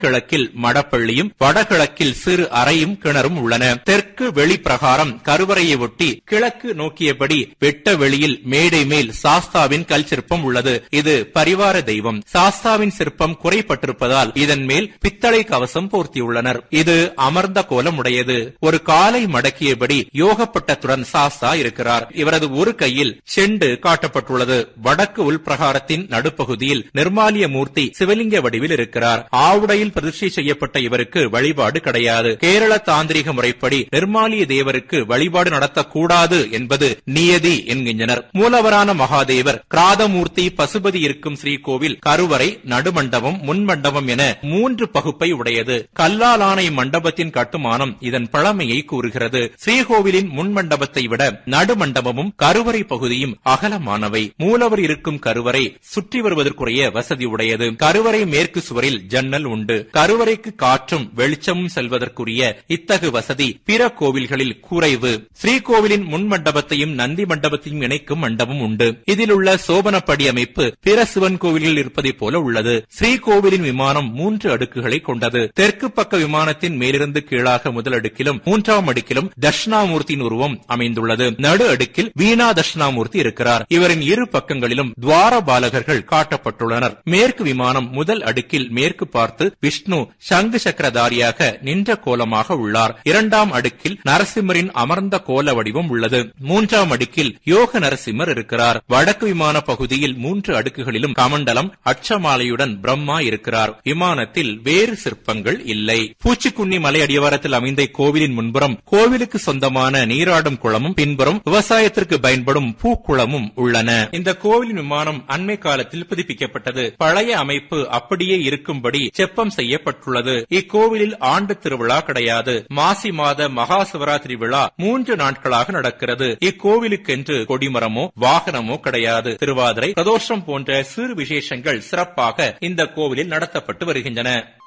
கிழக்கில் மடப்பள்ளியும் வடகிழக்கில் சிறு அறையும் கிணறும் உள்ளன தெற்கு வெளிப்பிரகாரம் கருவறையை ஒட்டி கிழக்கு நோக்கியபடி வெட்ட வெளியில் மேடை மேல் சாஸ்தாவின் கல் சிற்பம் உள்ளது இது பரிவார தெய்வம் சாஸ்தாவின் சிற்பம் குறைப்பட்டிருப்பதால் இதன் மேல் பித்தளை கவசம் போர்த்தியுள்ளனர் இது அமர்ந்த கோலம் உடையது ஒரு காலை மடக்கியபடி யோகப்பட்டத்துடன் சாஸ்தா இருக்கிறார் இவரது ஒரு கையில் செண்டு காட்டப்பட்டுள்ளது வடக்கு உள்பிரகாரத்தின் நடுப்பகுதியில் நிர்மாலிய மூர்த்தி சிவலிங்க வடிவில் இருக்கிறார் ஆவுடையில் பிரதிஷ்டை செய்யப்பட்ட இவருக்கு வழிபாடு கிடையாது கேரள தாந்திரிக முறைப்படி நிர்மாலிய தேவருக்கு வழிபாடு நடத்தக்கூடாது என்பது நியதி என்கின்றனர் மூலவரான மகாதேவர் கிராதமூர்த்தி பசுபதி இருக்கும் ஸ்ரீகோவில் கருவறை நடுமண்டபம் முன்மண்டபம் என மூன்று பகுப்பை உடையது கல்லாலான இம்மண்டபத்தின் கட்டுமானம் இதன் பழமையை கூறுகிறது ஸ்ரீகோவிலின் முன்மண்டபத்தை விட நடுமண்டபமும் கருவறை பகுதியும் அகலமானவை மூலவர் இருக்கும் கருவறை சுற்றி வருவதற்குரிய வசதி உடையது கருவறை மேற்கு சுவரில் ஜன்னல் உண்டு கருவறைக்கு காற்றும் வெளிச்சமும் செல்வதற்குரிய இத்தகு வசதி பிற கோவில்களில் குறைவு ஸ்ரீகோவிலின் முன் மண்டபத்தையும் நந்தி மண்டபத்தையும் இணைக்கும் மண்டபம் உண்டு இதில் உள்ள சோபனப்படி அமைப்பு பிற சிவன் கோவில்களில் இருப்பதைப் போல உள்ளது ஸ்ரீகோவிலின் விமானம் மூன்று அடுக்குகளை கொண்டது தெற்கு பக்க விமானத்தின் மேலிருந்து கீழாக முதல் அடுக்கிலும் மூன்றாம் அடுக்கிலும் தட்சிணாமூர்த்தியின் உருவம் அமைந்துள்ளது நடு அடுக்கில் வீணா தட்சிணாமூர்த்தி இருக்கிறார் இவரின் இரு பக்கங்களிலும் துவார பாலகர்கள் காட்டப்பட்டுள்ளனர் மேற்கு விமானம் முதல் அடுக்கில் மேற்கு பார்த்து விஷ்ணு சங்கு சக்கரதாரியாக நின்ற கோலமாக உள்ளார் இரண்டாம் அடுக்கில் நரசிம்மரின் அமர்ந்த கோல வடிவம் உள்ளது மூன்றாம் அடுக்கில் யோக நரசிம்மர் இருக்கிறார் வடக்கு விமான பகுதியில் மூன்று அடுக்குகளிலும் கமண்டலம் அச்சமாலையுடன் பிரம்மா இருக்கிறார் விமானத்தில் வேறு சிற்பங்கள் இல்லை பூச்சிக்குன்னி மலை அடிவாரத்தில் அமைந்த கோவிலின் முன்புறம் கோவிலுக்கு சொந்தமான நீராடும் குளமும் பின்புறம் விவசாயத்திற்கு பயன்படும் பூக்குளமும் உள்ளன இந்த கோவிலின் விமானம் அண்மை காலத்தில் புதுப்பிக்கப்பட்டது பழைய அமைப்பு அப்படியே இருக்கும்படி செப்பம் செய்யப்பட்டுள்ளது இக்கோவிலில் ஆண்டு திருவிழா கிடையாது மாசி மாத மகா சிவராத்திரி விழா மூன்று நாட்களாக நடக்கிறது இக்கோவிலுக்கென்று கொடிமரமோ வாகனமோ கிடையாது திருவாதிரை பிரதோஷம் போன்ற சிறு விசேஷங்கள் சிறப்பாக இந்த கோவிலில் நடத்தப்பட்டு வருகின்றன